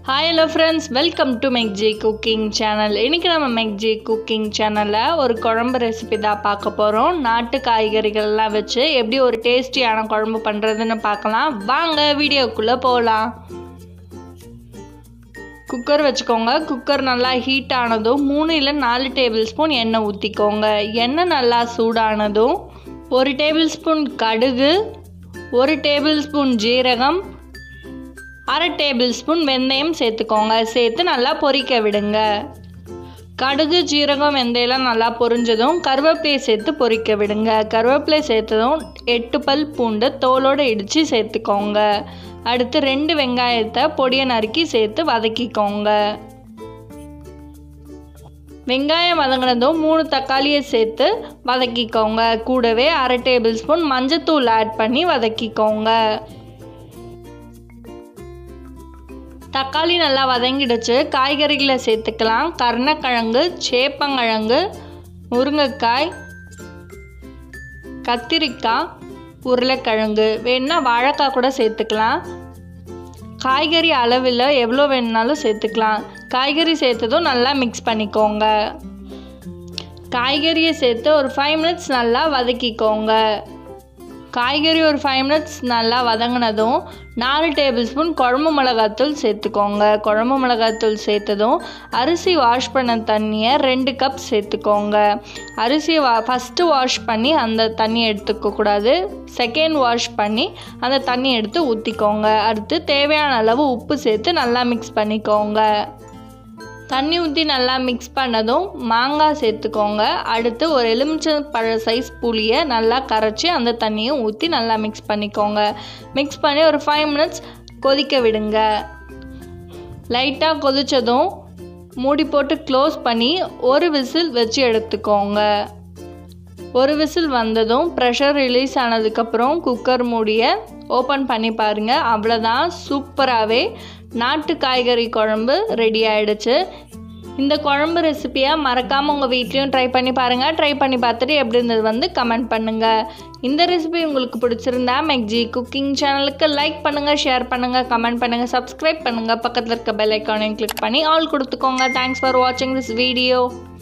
hi hello friends welcome to மெக்ஜி cooking channel இன்றைக்கி நம்ம மெக்ஜி குக்கிங் சேனலில் ஒரு குழம்பு ரெசிபி தான் பார்க்க போகிறோம் நாட்டு காய்கறிகள்லாம் வச்சு எப்படி ஒரு டேஸ்டியான குழம்பு பண்ணுறதுன்னு பார்க்கலாம் வாங்க வீடியோக்குள்ளே போகலாம் குக்கர் வச்சுக்கோங்க குக்கர் நல்லா ஹீட் ஆனதும் மூணு இல்லை நாலு டேபிள் ஸ்பூன் எண்ணெய் ஊற்றிக்கோங்க எண்ணெய் நல்லா சூடானதும் ஒரு டேபிள் ஸ்பூன் கடுகு ஒரு டேபிள் ஸ்பூன் ஜீரகம் அரை டேபிள் ஸ்பூன் வெந்தயம் சேர்த்துக்கோங்க சேர்த்து நல்லா பொரிக்க விடுங்க கடுகு ஜீரகம் வெந்தயம்லாம் நல்லா பொரிஞ்சதும் கருவேப்பிலையை சேர்த்து பொரிக்க விடுங்க கருவேப்பிலை சேர்த்ததும் எட்டு பல் பூண்டு தோலோடு இடித்து சேர்த்துக்கோங்க அடுத்து ரெண்டு வெங்காயத்தை பொடியை நறுக்கி சேர்த்து வதக்கிக்கோங்க வெங்காயம் வதங்கினதும் மூணு தக்காளியை சேர்த்து வதக்கிக்கோங்க கூடவே அரை டேபிள் ஸ்பூன் மஞ்சத்தூள் ஆட் பண்ணி வதக்கிக்கோங்க தக்காளி நல்லா வதங்கிடுச்சு காய்கறிகளை சேர்த்துக்கலாம் கருணக்கிழங்கு சேப்பங்கிழங்கு முருங்கைக்காய் கத்திரிக்காய் உருளைக்கிழங்கு வேணுன்னா வாழைக்காய் கூட சேர்த்துக்கலாம் காய்கறி அளவில் எவ்வளோ வேணுனாலும் சேர்த்துக்கலாம் காய்கறி சேர்த்ததும் நல்லா மிக்ஸ் பண்ணிக்கோங்க காய்கறியை சேர்த்து ஒரு ஃபைவ் மினிட்ஸ் நல்லா வதக்கிக்கோங்க காய்கறி ஒரு ஃபைவ் மினிட்ஸ் நல்லா வதங்கினதும் நாலு டேபிள் ஸ்பூன் குழம்பு மிளகாத்தூள் சேர்த்துக்கோங்க குழம்பு மிளகாத்தூள் சேர்த்ததும் அரிசி வாஷ் பண்ண தண்ணியை ரெண்டு கப் சேர்த்துக்கோங்க அரிசியை வா ஃபஸ்ட்டு வாஷ் பண்ணி அந்த தண்ணியை எடுத்துக்கக்கூடாது செகண்ட் வாஷ் பண்ணி அந்த தண்ணி எடுத்து ஊற்றிக்கோங்க அடுத்து தேவையான அளவு உப்பு சேர்த்து நல்லா மிக்ஸ் பண்ணிக்கோங்க தண்ணி ஊற்றி நல்லா மிக்ஸ் பண்ணதும் மாங்காய் சேர்த்துக்கோங்க அடுத்து ஒரு எலுமிச்சை பழ சைஸ் புளியை நல்லா கரைச்சி அந்த தண்ணியும் ஊற்றி நல்லா மிக்ஸ் பண்ணிக்கோங்க மிக்ஸ் பண்ணி ஒரு ஃபைவ் மினிட்ஸ் கொதிக்க விடுங்க லைட்டாக கொதித்ததும் மூடி போட்டு க்ளோஸ் பண்ணி ஒரு விசில் வச்சு எடுத்துக்கோங்க ஒரு விசில் வந்ததும் ப்ரெஷர் ரிலீஸ் ஆனதுக்கப்புறம் குக்கர் மூடியை ஓப்பன் பண்ணி பாருங்கள் அவ்வளோதான் சூப்பராகவே நாட்டு காய்கறி குழம்பு ரெடி ஆகிடுச்சு இந்த குழம்பு ரெசிப்பியை மறக்காமல் உங்கள் வீட்லேயும் ட்ரை பண்ணி பாருங்கள் ட்ரை பண்ணி பார்த்துட்டு எப்படி இருந்தது வந்து கமெண்ட் பண்ணுங்கள் இந்த ரெசிபி உங்களுக்கு பிடிச்சிருந்தா மெக்ஜி குக்கிங் சேனலுக்கு லைக் பண்ணுங்கள் ஷேர் பண்ணுங்கள் கமெண்ட் பண்ணுங்கள் சப்ஸ்கிரைப் பண்ணுங்கள் பக்கத்தில் இருக்க பெல் ஐக்கானையும் கிளிக் பண்ணி ஆல் கொடுத்துக்கோங்க தேங்க்ஸ் ஃபார் வாட்சிங் திஸ் வீடியோ